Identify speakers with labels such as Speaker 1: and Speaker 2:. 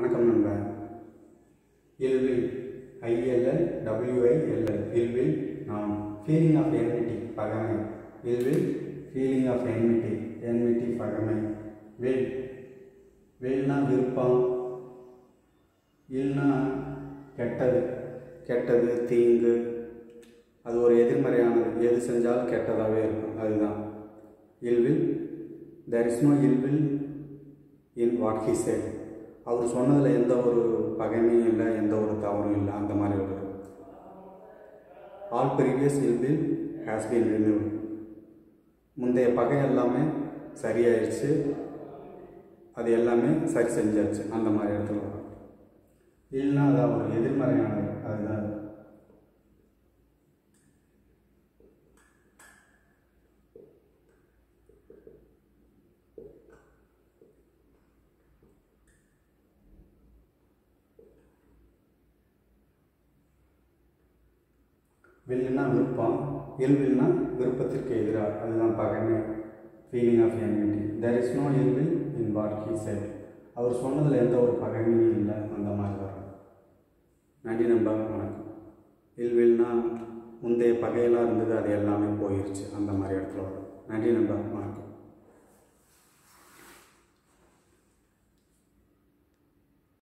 Speaker 1: வணக்கம் நண்பா இல்வில் ILL WILL இல்வில் நாம் ஃபீலிங் ஆஃப் என்மிட்டி பகமை ill will feeling of enmity enmity பகமை வில் வில்னா விருப்பம் இல்னா கெட்டது கெட்டது தீங்கு அது ஒரு எதிர்மறையானது எது செஞ்சாலும் கெட்டதாகவே இருக்கும் அதுதான் ill will there is no ill will in what he said அவர் சொன்னதில் எந்த ஒரு பகைமையும் இல்லை எந்த ஒரு தவறும் இல்லை அந்த மாதிரி ஒரு all previous ill will has been removed முந்தைய பகை எல்லாமே சரியாயிடுச்சு அது எல்லாமே சரி செஞ்சாச்சு அந்த மாதிரி இடத்துல வரும் இல்லைன்னா அது ஒரு எதிர்மறையானது அதுதான் வில்லுனா விருப்பம் இல் வில்னா விருப்பத்திற்கு எதிராக அதுதான் பகைமை feeling of enmity there is no ill will in what he said அவர் சொன்னதில் எந்த ஒரு பகைமையும் இல்லை அந்த மாதிரி வரும் நன்றி நண்பா வணக்கம் இல்வில்னா முந்தைய பகையெல்லாம் இருந்தது அது எல்லாமே போயிடுச்சு அந்த மாதிரி இடத்துல வரும் நன்றி நண்பா வணக்கம்